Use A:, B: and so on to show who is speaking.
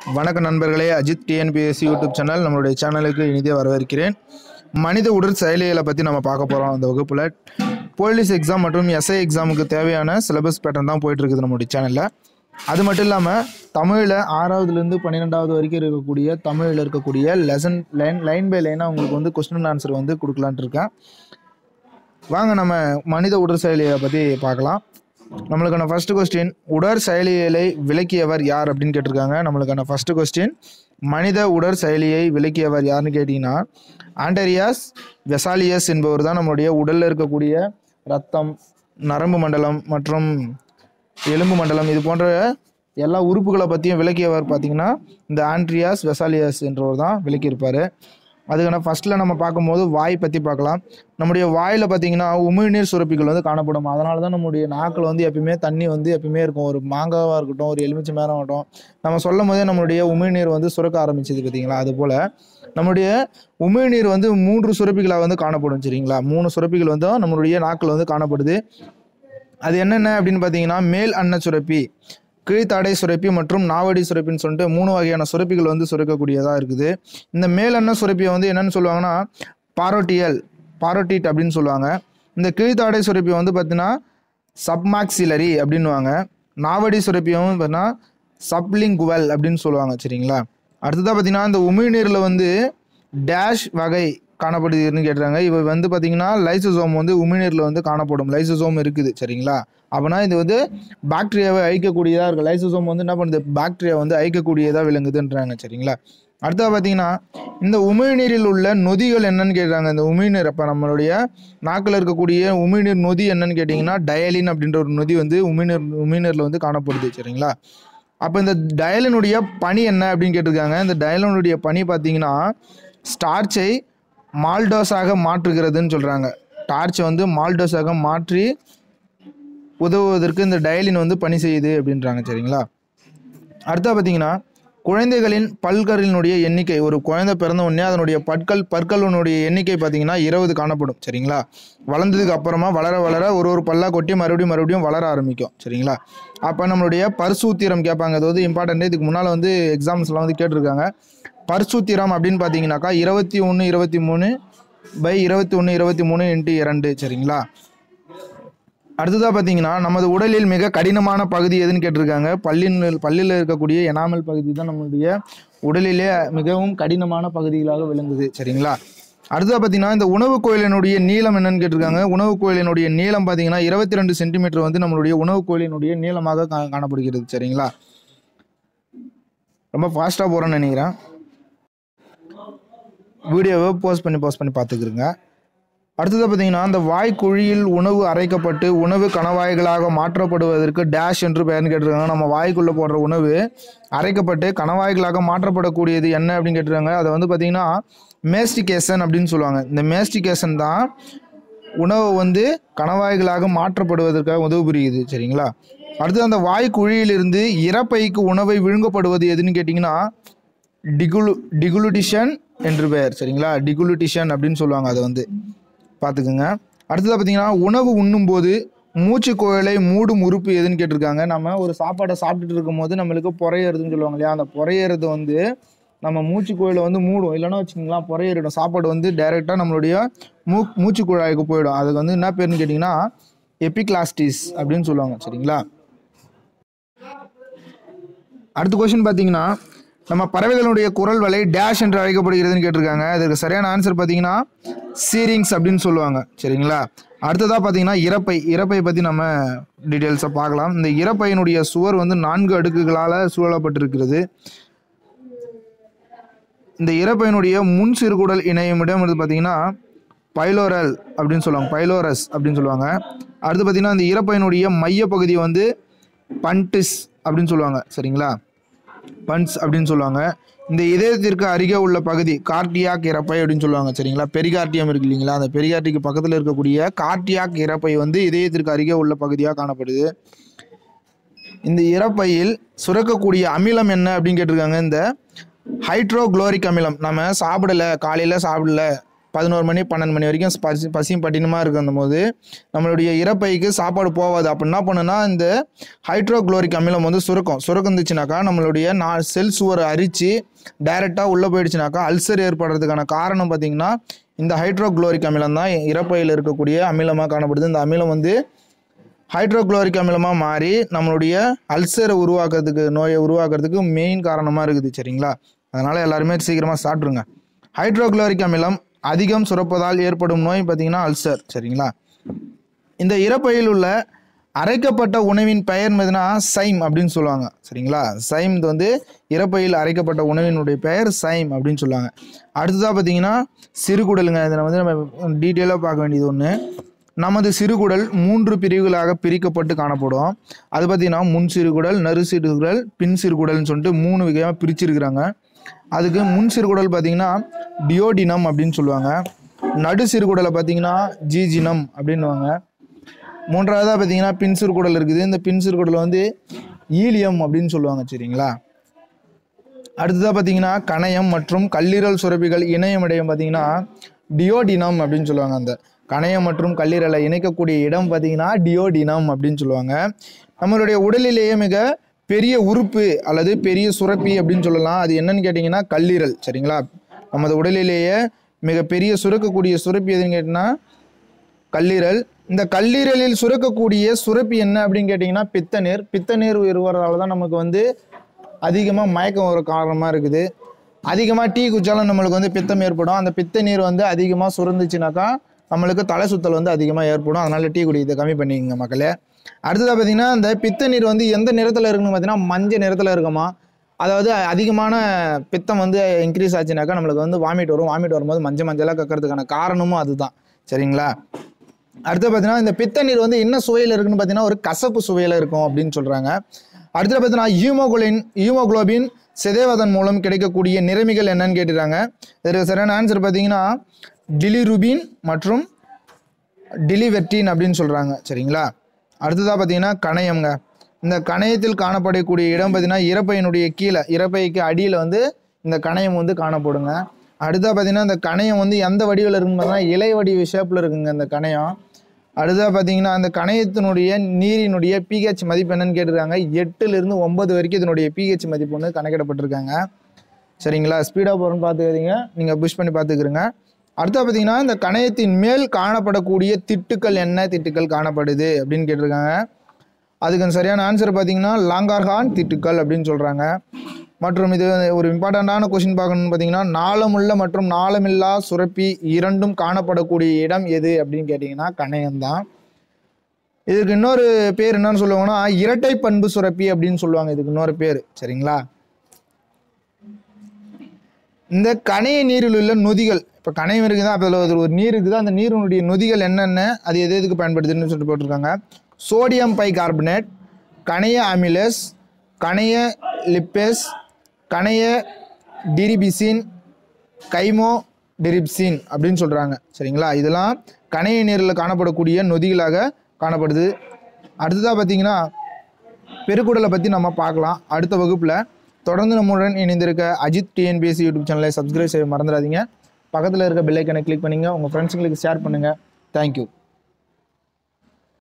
A: வணக்க நண்பர்களே Ajith TNPSC YouTube channel நம்மளுடைய சேனலுக்கு இனிதே வரவேற்கிறேன் மனித உடல் செயலிகளை பற்றி நம்ம பார்க்க போகிறோம் அந்த வகுப்பில் போலீஸ் எக்ஸாம் மற்றும் எஸ்ஐ எக்ஸாமுக்கு தேவையான சிலபஸ் பேட்டர்ன் தான் போயிட்டு இருக்குது நம்மளுடைய சேனலில் அது மட்டும் இல்லாமல் தமிழில் ஆறாவதுலேருந்து பன்னிரெண்டாவது வரைக்கும் இருக்கக்கூடிய தமிழில் இருக்கக்கூடிய லெசன் லைன் லைன் பை லைனாக உங்களுக்கு வந்து கொஸ்டின் ஆன்சர் வந்து கொடுக்கலான்ட்டு இருக்கேன் வாங்க நம்ம மனித உடல் செயலியை பற்றி பார்க்கலாம் நம்மளுக்கான ஃபர்ஸ்ட் கொஸ்டின் உடற் செயலியலை விளக்கியவர் யார் அப்படின்னு கேட்டிருக்காங்க நம்மளுக்கான ஃபர்ஸ்ட் கொஸ்டின் மனித உடற் செயலியை விளக்கியவர் யாருன்னு கேட்டிங்கன்னா ஆண்டரியாஸ் வெசாலியஸ் என்பவர் தான் நம்மளுடைய உடலில் இருக்கக்கூடிய ரத்தம் நரம்பு மண்டலம் மற்றும் எலும்பு மண்டலம் இது போன்ற எல்லா உறுப்புகளை பற்றியும் விளக்கியவர் பார்த்தீங்கன்னா இந்த ஆண்ட்ரியாஸ் வெசாலியஸ் என்றவர் தான் விளக்கியிருப்பார் அதுக்கான ஃபஸ்ட்டில் நம்ம பார்க்கும்போது வாய் பற்றி பார்க்கலாம் நம்முடைய வாயில் பார்த்தீங்கன்னா உமிழ்நீர் சுரப்பிகள் வந்து காணப்படும் அதனால தான் நம்முடைய நாக்கில் வந்து எப்பயுமே தண்ணி வந்து எப்பயுமே இருக்கும் ஒரு மாங்காவாக இருக்கட்டும் ஒரு எலுமிச்சை மேரம் ஆகட்டும் நம்ம சொல்லும் போதே நம்மளுடைய உமிழ்நீர் வந்து சுரக்க ஆரம்பிச்சது பார்த்தீங்களா அதுபோல் நம்மளுடைய உமிழ்நீர் வந்து மூன்று சுரப்பிகளாக வந்து காணப்படும் சரிங்களா மூணு சுரப்பிகள் வந்து நம்மளுடைய நாக்கில் வந்து காணப்படுது அது என்னென்ன அப்படின்னு பார்த்தீங்கன்னா மேல் அன்ன சுரப்பி கீழ்த்தாடை சுரப்பி மற்றும் நாவடி சுரப்பின்னு சொல்லிட்டு மூணு வகையான சுரப்பிகள் வந்து சுரக்கக்கூடியதாக இருக்குது இந்த மேல் அன்ன சுரப்பியை வந்து என்னன்னு சொல்லுவாங்கன்னா பாரோட்டியல் பாரோட்டிட் அப்படின்னு சொல்லுவாங்க இந்த கீழ்த்தாடை சுரப்பியை வந்து பார்த்தீங்கன்னா சப்மாக்சிலரி அப்படின்னுவாங்க நாவடி சுரப்பியும் பார்த்தீங்கன்னா சப்லிங்குவல் அப்படின்னு சொல்லுவாங்க சரிங்களா அடுத்ததாக பார்த்தீங்கன்னா இந்த உமிழ்நீரில் வந்து டேஷ் வகை காணப்படுதுன்னு கேட்டுறாங்க இவ வந்து பார்த்தீங்கன்னா லைசோசோம் வந்து உமிழ்நீரில் வந்து காணப்படும் லைசோசோம் இருக்குது சரிங்களா அப்போனா இது வந்து பாக்டீரியாவை அழிக்கக்கூடியதாக இருக்குது லைசோசோம் வந்து என்ன பண்ணுது பாக்டீரியா வந்து அழிக்கக்கூடியதாக விளங்குதுன்றாங்க சரிங்களா அடுத்தது பார்த்தீங்கன்னா இந்த உமிழ்நீரில் உள்ள நொதிகள் என்னன்னு கேட்குறாங்க இந்த உமிழ்நீர் அப்போ நம்மளுடைய நாக்கில் இருக்கக்கூடிய உமிழ்நீர் நொதி என்னன்னு கேட்டிங்கன்னா டயலின் அப்படின்ற ஒரு நொதி வந்து உமிழ்நீர் உமிழ்நீரில் வந்து காணப்படுது சரிங்களா அப்போ இந்த டயலினுடைய பணி என்ன அப்படின்னு கேட்டிருக்காங்க இந்த டயலினுடைய பணி பார்த்தீங்கன்னா ஸ்டார்ச்சை மால்டோஸாக மாற்றுகிறதுன்னு சொல்கிறாங்க டார்ச்சை வந்து மால்டோஸாக மாற்றி உதவுவதற்கு இந்த டயலின் வந்து பணி செய்யுது அப்படின்றாங்க சரிங்களா அடுத்தா பார்த்தீங்கன்னா குழந்தைகளின் பல்களினுடைய எண்ணிக்கை ஒரு குழந்தை பிறந்த உடனே அதனுடைய பற்கள் பற்களினுடைய எண்ணிக்கை பார்த்தீங்கன்னா இருபது காணப்படும் சரிங்களா வளர்ந்ததுக்கு அப்புறமா வளர வளர ஒரு ஒரு பல்லா கொட்டி மறுபடியும் மறுபடியும் வளர ஆரம்பிக்கும் சரிங்களா அப்போ நம்மளுடைய பரிசூத்திரம் கேட்பாங்க அது வந்து இம்பார்ட்டன்ட் இதுக்கு முன்னால் வந்து எக்ஸாம்ஸ்லாம் வந்து கேட்டிருக்காங்க பரிசூத்திரம் அப்படின்னு பார்த்தீங்கன்னாக்கா இருபத்தி ஒன்று இருபத்தி மூணு பை இருபத்தி ஒன்று இருபத்தி மூணு இன்ட்டு இரண்டு சரிங்களா அடுத்ததாக பார்த்தீங்கன்னா நமது உடலில் மிக கடினமான பகுதி எதுன்னு கேட்டிருக்காங்க பல்லின் பல்லில் இருக்கக்கூடிய எனாமல் பகுதி தான் நம்மளுடைய உடலிலே மிகவும் கடினமான பகுதிகளாக விளங்குது சரிங்களா அடுத்ததாக பார்த்தீங்கன்னா இந்த உணவு கோயிலினுடைய நீளம் என்னன்னு கேட்டிருக்காங்க உணவு கோயிலினுடைய நீளம் பார்த்தீங்கன்னா இருபத்தி ரெண்டு சென்டிமீட்டர் வந்து நம்மளுடைய உணவு கோயிலினுடைய நீளமாக கா காணப்படுகிறது சரிங்களா ரொம்ப ஃபாஸ்ட்டாக போகிறேன்னு நினைக்கிறேன் வீடியோவை போஸ்ட் பண்ணி போஸ்ட் பண்ணி பார்த்துக்கிறங்க அடுத்தது பார்த்தீங்கன்னா அந்த வாய்க்குழியில் உணவு அரைக்கப்பட்டு உணவு கணவாய்களாக மாற்றப்படுவதற்கு டேஷ் என்று பெயர்னு கேட்டிருக்காங்க நம்ம வாய்க்குள்ளே போடுற உணவு அரைக்கப்பட்டு கணவாய்களாக மாற்றப்படக்கூடியது என்ன அப்படின்னு கேட்டிருக்காங்க அதை வந்து பார்த்தீங்கன்னா மேஸ்டிகேஷன் அப்படின்னு சொல்லுவாங்க இந்த மேஸ்டிகேஷன் தான் உணவு வந்து கணவாய்களாக மாற்றப்படுவதற்காக உதவி புரியுது சரிங்களா அடுத்து அந்த வாய்க்குழியிலிருந்து இறப்பைக்கு உணவை விழுங்கப்படுவது எதுன்னு கேட்டிங்கன்னா டிகுலு டிகுலுட்டிஷன் என்று பெயர் சரிங்களா டிகுலுட்டிஷன் அப்படின்னு சொல்லுவாங்க அதை வந்து பார்த்துக்குங்க அடுத்ததாக பார்த்தீங்கன்னா உணவு உண்ணும்போது மூச்சு குழலை மூடும் உறுப்பு எதுன்னு கேட்டிருக்காங்க நம்ம ஒரு சாப்பாடை சாப்பிட்டுட்டு இருக்கும்போது நம்மளுக்கு புறையறதுன்னு சொல்லுவாங்க இல்லையா அந்த புறையறது வந்து நம்ம மூச்சு குழலை வந்து மூடும் இல்லைன்னா வச்சுக்கிங்களேன் புறையறிடும் சாப்பாடு வந்து டைரெக்டாக நம்மளுடைய மூ மூச்சு குழாய்க்கு போயிடும் அதுக்கு வந்து என்ன பேருன்னு கேட்டிங்கன்னா எபிக்ளாஸ்டிஸ் அப்படின்னு சொல்லுவாங்க சரிங்களா அடுத்த கொஸ்டின் பார்த்தீங்கன்னா நம்ம பறவைகளுடைய குரல் வலை டேஷ் என்று அழைக்கப்படுகிறதுன்னு கேட்டிருக்காங்க அதுக்கு சரியான ஆன்சர் பார்த்தீங்கன்னா சீரிங்ஸ் அப்படின்னு சொல்லுவாங்க சரிங்களா அடுத்ததாக பார்த்தீங்கன்னா இறப்பை இறப்பை பற்றி நம்ம டீட்டெயில்ஸை பார்க்கலாம் இந்த இறப்பையினுடைய சுவர் வந்து நான்கு அடுக்குகளால் சூழப்பட்டிருக்கிறது இந்த இறப்பையினுடைய முன் சிறுகுடல் இணையும் இடம் வந்து பார்த்தீங்கன்னா பைலோரல் அப்படின்னு சொல்லுவாங்க பைலோரஸ் அப்படின்னு சொல்லுவாங்க அடுத்து பார்த்தீங்கன்னா இந்த இறப்பையினுடைய மையப்பகுதி வந்து பன்டிஸ் அப்படின்னு சொல்லுவாங்க சரிங்களா பன்ஸ் அப்படின்னு சொல்லுவாங்க இந்த இதயத்திற்கு அருகே உள்ள பகுதி கார்டியாக் இறப்பை அப்படின்னு சொல்லுவாங்க சரிங்களா பெரிகார்டியம் இருக்கு இல்லைங்களா அந்த பெரிகார்டிக்கு பக்கத்தில் இருக்கக்கூடிய கார்டியாக் இறப்பை வந்து இதயத்திற்கு அருகே உள்ள பகுதியாக காணப்படுது இந்த இறப்பையில் சுரக்கக்கூடிய அமிலம் என்ன அப்படின்னு கேட்டிருக்காங்க இந்த ஹைட்ரோகுளோரிக் அமிலம் நம்ம சாப்பிடல காலையில் சாப்பிடல பதினோரு மணி பன்னெண்டு மணி வரைக்கும் பசி பசியும் பட்டினமாக இருக்கும் போது நம்மளுடைய இறப்பைக்கு சாப்பாடு போகாது அப்போ என்ன பண்ணுன்னா இந்த ஹைட்ரோக்ளோரிக் அமிலம் வந்து சுரக்கும் சுரக்குந்துச்சுனாக்கா நம்மளுடைய நா செல் சுவரை அரித்து டைரெக்டாக உள்ளே போயிடுச்சுனாக்கா அல்சர் ஏற்படுறதுக்கான காரணம் பார்த்திங்கன்னா இந்த ஹைட்ரோக்ளோரிக் அமிலம் தான் இறப்பையில் இருக்கக்கூடிய அமிலமாக காணப்படுது இந்த அமிலம் வந்து ஹைட்ரோக்ளோரிக் அமிலமாக மாறி நம்மளுடைய அல்சரை உருவாக்குறதுக்கு நோயை உருவாக்குறதுக்கு மெயின் காரணமாக இருக்குது சரிங்களா அதனால் எல்லாருமே சீக்கிரமாக சாப்பிட்ருங்க ஹைட்ரோக்ளோரிக் அமிலம் அதிகம் சுரப்பதால் ஏற்படும் நோய் பார்த்திங்கன்னா அல்சர் சரிங்களா இந்த இறப்பையில் உள்ள அரைக்கப்பட்ட உணவின் பெயர் எதுனா சைம் அப்படின்னு சொல்லுவாங்க சரிங்களா சைம் இது வந்து இறப்பையில் அரைக்கப்பட்ட உணவினுடைய பெயர் சைம் அப்படின்னு சொல்லுவாங்க அடுத்ததாக பார்த்தீங்கன்னா சிறுகுடலுங்க இதில் வந்து நம்ம டீட்டெயிலாக பார்க்க வேண்டியது ஒன்று நமது சிறுகுடல் மூன்று பிரிவுகளாக பிரிக்கப்பட்டு காணப்படும் அது பார்த்திங்கன்னா முன் சிறுகுடல் நறு சிறுகுடல் பின் சிறுகுடல்னு சொல்லிட்டு மூணு வகையாக பிரிச்சிருக்கிறாங்க அதுக்கு முன் சிறுகுடல் பார்த்திங்கன்னா டியோடினம் அப்படின்னு சொல்லுவாங்க நடு சிறுகுடலை பார்த்திங்கன்னா ஜீஜினம் அப்படின்னுவாங்க மூன்றாவதாக பார்த்தீங்கன்னா பின் சிறுகுடல் இருக்குது இந்த பின் சிறுகுடல் வந்து ஈலியம் அப்படின்னு சொல்லுவாங்க சரிங்களா அடுத்ததாக பார்த்தீங்கன்னா கணையம் மற்றும் கல்லீரல் சுரப்பிகள் இணையமடையும் பார்த்தீங்கன்னா டியோடினம் அப்படின்னு சொல்லுவாங்க அந்த கணையம் மற்றும் கல்லீரலை இணைக்கக்கூடிய இடம் பார்த்தீங்கன்னா டியோடினம் அப்படின்னு சொல்லுவாங்க நம்மளுடைய உடலிலேயே மிக பெரிய உறுப்பு அல்லது பெரிய சுரப்பி அப்படின்னு சொல்லலாம் அது என்னன்னு கேட்டிங்கன்னா கல்லீரல் சரிங்களா நமது உடலிலேயே மிக பெரிய சுரக்கக்கூடிய சுரப்பி எதுன்னு கேட்டிங்கன்னா கல்லீரல் இந்த கல்லீரலில் சுரக்கக்கூடிய சுரப்பி என்ன அப்படின்னு கேட்டிங்கன்னா பித்தநீர் பித்தநீர் வருவதால தான் நமக்கு வந்து அதிகமாக மயக்கம் வர காரணமாக இருக்குது அதிகமாக டீ குடிச்சாலும் நம்மளுக்கு வந்து பித்தம் ஏற்படும் அந்த பித்த நீர் வந்து அதிகமாக சுரந்துச்சுனாக்கா நம்மளுக்கு தலை சுத்தல் வந்து அதிகமாக ஏற்படும் அதனால் டீ குடிக்கிறதை கம்மி பண்ணிக்கங்க மக்களே அடுத்ததாக பார்த்தீங்கன்னா இந்த பித்த நீர் வந்து எந்த நிறத்தில் இருக்குன்னு பார்த்தீங்கன்னா மஞ்சள் நிறத்தில் இருக்குமா அதாவது அதிகமான பித்தம் வந்து இன்க்ரீஸ் ஆச்சுனாக்கா நம்மளுக்கு வந்து வாமிட் வரும் வாமிட் வரும்போது மஞ்சள் மஞ்சளாக கக்கிறதுக்கான காரணமும் அதுதான் சரிங்களா அடுத்து பார்த்தீங்கன்னா இந்த பித்த நீர் வந்து என்ன சுவையில் இருக்குன்னு பார்த்தீங்கன்னா ஒரு கசப்பு சுவையில் இருக்கும் அப்படின்னு சொல்கிறாங்க அடுத்து பார்த்தீங்கன்னா ஹியூமோகுலின் ஹியூமோகுளோபின் சிதைவதன் மூலம் கிடைக்கக்கூடிய நிறமிகள் என்னன்னு கேட்டுறாங்க இதற்கு சரியான ஆன்சர் பார்த்தீங்கன்னா டிலிருபின் மற்றும் டிலிவெர்டின் அப்படின்னு சொல்கிறாங்க சரிங்களா அடுத்ததாக பார்த்தீங்கன்னா கணையம்ங்க இந்த கணையத்தில் காணப்படக்கூடிய இடம் பார்த்தீங்கன்னா இறப்பையினுடைய கீழே இறப்பைக்கு அடியில் வந்து இந்த கணையம் வந்து காணப்படுங்க அடுத்தா பார்த்தீங்கன்னா இந்த கணையம் வந்து எந்த வடிவில் இருக்குன்னு பார்த்தீங்கன்னா இலை வடிவ ஷேப்பில் இருக்குங்க இந்த கணையம் அடுத்தா பார்த்தீங்கன்னா அந்த கணையத்தினுடைய நீரினுடைய பிஹெச் மதிப்பு என்னன்னு கேட்டிருக்காங்க எட்டுலேருந்து ஒன்பது வரைக்கும் இதனுடைய பிஹெச் மதிப்பு வந்து கணக்கிடப்பட்டிருக்காங்க சரிங்களா ஸ்பீடாக போகிறோன்னு பார்த்துக்கிறீங்க நீங்கள் புஷ் பண்ணி பார்த்துக்கிறங்க அடுத்தா பார்த்தீங்கன்னா இந்த கணையத்தின் மேல் காணப்படக்கூடிய திட்டுக்கள் என்ன திட்டுக்கள் காணப்படுது அப்படின்னு கேட்டிருக்காங்க அதுக்கு சரியான ஆன்சர் பார்த்தீங்கன்னா லாங்கார்ஹான் திட்டுக்கள் அப்படின்னு சொல்கிறாங்க மற்றும் இது ஒரு இம்பார்ட்டண்ட்டான கொஷின் பார்க்கணும்னு பார்த்தீங்கன்னா நாளமுள்ள மற்றும் நாளமில்லா சுரப்பி இரண்டும் காணப்படக்கூடிய இடம் எது அப்படின்னு கேட்டிங்கன்னா கணையம்தான் இதுக்கு இன்னொரு பேர் என்னன்னு சொல்லுவாங்கன்னா இரட்டை பண்பு சுரப்பி அப்படின்னு சொல்லுவாங்க இதுக்கு இன்னொரு பேர் சரிங்களா இந்த கணைய நீரில் உள்ள நொதிகள் இப்போ கணையம் இருக்குதா அதில் ஒரு ஒரு நீர் இருக்குது அந்த நீரினுடைய நொதிகள் என்னென்ன அது எது எதுக்கு பயன்படுதுன்னு சொல்லிட்டு போட்டிருக்காங்க சோடியம் பை கார்பனேட் கணைய அமிலஸ் கணைய லிப்பேஸ் கணைய டிரிபிசின் கைமோ டிரிப்சின் அப்படின்னு சொல்கிறாங்க சரிங்களா இதெல்லாம் கணைய நீரில் காணப்படக்கூடிய நொதிகளாக காணப்படுது அடுத்ததாக பார்த்தீங்கன்னா பெருக்குடலை பற்றி நம்ம பார்க்கலாம் அடுத்த வகுப்பில் தொடர்ந்து நம்முடன் இணைந்திருக்க அஜித் டிஎன்பிஎஸ்சி யூடியூப் சேனலை சப்ஸ்கிரைப் செய்ய மறந்துடாதீங்க பக்கத்தில் இருக்க பெல்லைக்கனை கிளிக் பண்ணுங்க உங்கள் ஃப்ரெண்ட்ஸுங்களுக்கு ஷேர் பண்ணுங்கள் தேங்க்யூ